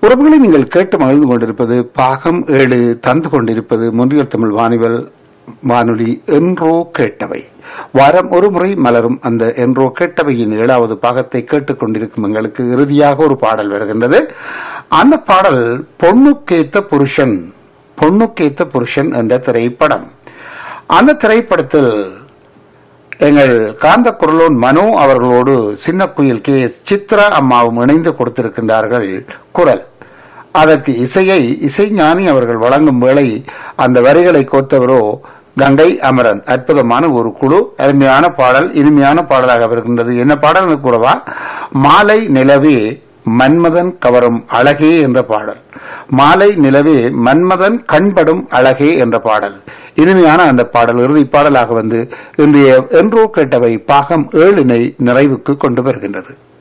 உறவுகளை நீங்கள் கேட்டு மகிழ்ந்து கொண்டிருப்பது பாகம் ஏழு தந்து கொண்டிருப்பது முன்றியல் தமிழ் வானிவல் வானொலி என்றோ கேட்டவை வாரம் ஒரு முறை மலரும் அந்த என்றோ கேட்டவையின் ஏழாவது பாகத்தை கேட்டுக் கொண்டிருக்கும் எங்களுக்கு இறுதியாக ஒரு பாடல் வருகின்றது அந்த பாடல் பொண்ணுக்கேத்த புருஷன் பொண்ணுக்கேத்த புருஷன் என்ற திரைப்படம் அந்த திரைப்படத்தில் எங்கள் காந்த குரலோன் மனோ அவர்களோடு சின்ன குயில் கே சித்ரா அம்மாவும் இணைந்து கொடுத்திருக்கின்றார்கள் குரல் அதற்கு இசையை இசைஞானி அவர்கள் வழங்கும் வேளை அந்த வரிகளை கோர்த்தவரோ கங்கை அமரன் அற்புதமான ஒரு குழு அருமையான பாடல் இனிமையான பாடலாக வருகின்றது என்ன பாடல் கூடவா மாலை நிலவே மன்மதன் கவரும் அழகே என்ற பாடல் மாலை நிலவே மன்மதன் கண்படும் அழகே என்ற பாடல் இனிமையான அந்த பாடல் இறுதி பாடலாக வந்து இன்றைய என்றோ கேட்டவை பாகம் ஏழினை நிறைவுக்கு கொண்டு வருகின்றது